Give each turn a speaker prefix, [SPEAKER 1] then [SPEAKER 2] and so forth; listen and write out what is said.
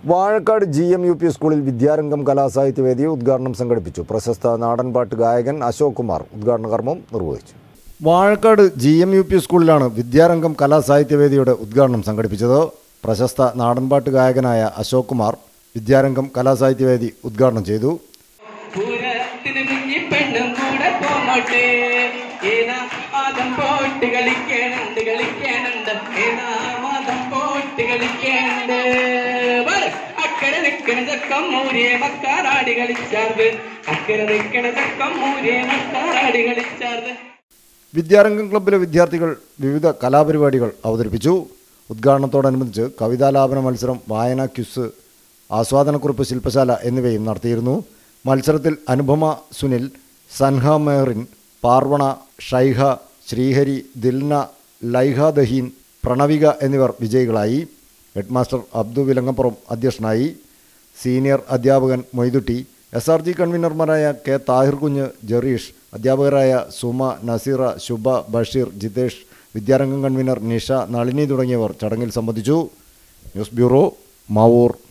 [SPEAKER 1] Vazhakkad G M U P സ്കൂളിൽ വിദ്യാരംഗം കലാസാഹിത്യവേദി ഉദ്ഘാടനം സംഘടിപ്പിച്ചു പ്രശസ്ത നാടൻപാട്ട് ഗായകൻ അശോക് കുമാർ ഉദ്ഘാടന കർമ്മം നിർവഹിച്ചു Vazhakkad G M U P സ്കൂളിലാണ് വിദ്യാരംഗം കലാസാഹിത്യവേദിയുടെ ഉദ്ഘാടനം സംഘടിപ്പിച്ചത് പ്രശസ്ത നാടൻപാട്ട് ഗായകനായ അശോക് കുമാർ വിദ്യാരംഗം കലാസാഹിത്യവേദി ഉദ്ഘാടനം ചെയ്തു
[SPEAKER 2] പൂരത്തിന് കുഞ്ഞി പെണ്ണും കൂടെ പോന്നോട്ടെ ഏതാ മാതം പോട്ട് കളിക്കണുണ്ട് കളിക്കണുണ്ട് ഏതാ മാതം പോട്ട് കളിക്കണുണ്ട് വരെ. അക്കരെ നിക്കണ ചക്കം മൂരിയെ മക്കാറാടി കളിച്ചാർത് അക്കരെ നിക്കണ ചക്കം മൂരിയെ മക്കാറാടി കളിച്ചാർത്
[SPEAKER 1] വിദ്യാരംഗം ക്ലബ്ബിലെ വിദ്യാർത്ഥികൾ വിവിധ കലാപരിപാടികൾ അവതരിപ്പിച്ചു ഉദ്ഘാടനത്തോടനുബന്ധിച്ച് കവിതാലാപന മത്സരം വായന ക്യുസ് ആസ്വാദനക്കുറിപ്പ് ശില്പശാല എന്നിവയും നടത്തിയിരുന്നു മത്സരത്തിൽ അനുപമ സുനിൽ സൻഹ മെഹറിൻ പാർവണ ഷൈഹ ശ്രീഹരി ദിൽന ലൈഹ ദഹീൻ പ്രണവിക എന്നിവർ വിജയികളായി ഹെഡ്മാസ്റ്റർ അബ്ദു വിലങ്ങപ്പുറം അധ്യക്ഷനായി സീനിയർ അധ്യാപകൻ മൊയ്തുട്ടി എസ് ആർ ജി കൺവീനർമാരായ കെ താഹിർ കുഞ്ഞ് ജെറീഷ് അധ്യാപകരായ സുമ നസീറ ശുഭ ബഷീർ ജിതേഷ് വിദ്യാരംഗം കൺവീനർ നിഷ നളിനി തുടങ്ങിയവർ ചടങ്ങിൽ സംബന്ധിച്ചു ന്യൂസ് ബ്യൂറോ മാവൂർ